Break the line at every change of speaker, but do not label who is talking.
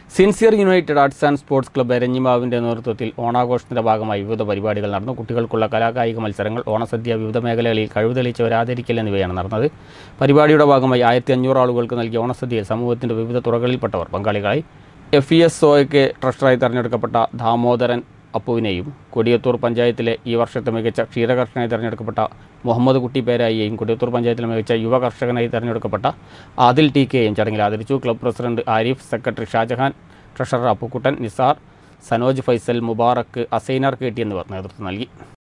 sincere united arts and sports club എരഞ്ഞിമാവിൻ്റെ നേതൃത്വത്തിൽ ഓണാഘോഷത്തിൻ്റെ ഭാഗമായി വിവിധ പരിപാടികൾ നടന്നു കുട്ടികൾക്കുള്ള കലാകായിക മത്സരങ്ങൾ ഓണസദ്യ വിവിധ മേഖലകളിൽ കഴിവ് തെളിയിച്ചവരെ ആദരിക്കൽ എന്നിവയാണ് നടന്നത് പരിപാടിയുടെ ഭാഗമായി ആയിരത്തി അഞ്ഞൂറ് ആളുകൾക്ക് നൽകിയ ഓണസദ്യയിൽ സമൂഹത്തിൻ്റെ വിവിധ തുറകളിൽപ്പെട്ടവർ പങ്കാളികളായി എഫ് ഇ എസ് ഒയ്ക്ക് ട്രഷറായി തെരഞ്ഞെടുക്കപ്പെട്ട ദാമോദരൻ അപ്പുവിനെയും കൊടിയത്തൂർ പഞ്ചായത്തിലെ ഈ വർഷത്തെ മികച്ച ക്ഷീരകർഷകനായി തെരഞ്ഞെടുക്കപ്പെട്ട മുഹമ്മദ് കുട്ടി പേരായിയെയും കൊടിയത്തൂർ പഞ്ചായത്തിലെ മികച്ച യുവ കർഷകനായി തെരഞ്ഞെടുക്കപ്പെട്ട ആദിൽ ടി കെയും ചടങ്ങിൽ ആദരിച്ചു club president Arif secretary Shajahan treasurer Appukuttan Nisar Sanoj Faisal Mubarak Asainar K T എന്നിവർ നേതൃത്വം നൽകി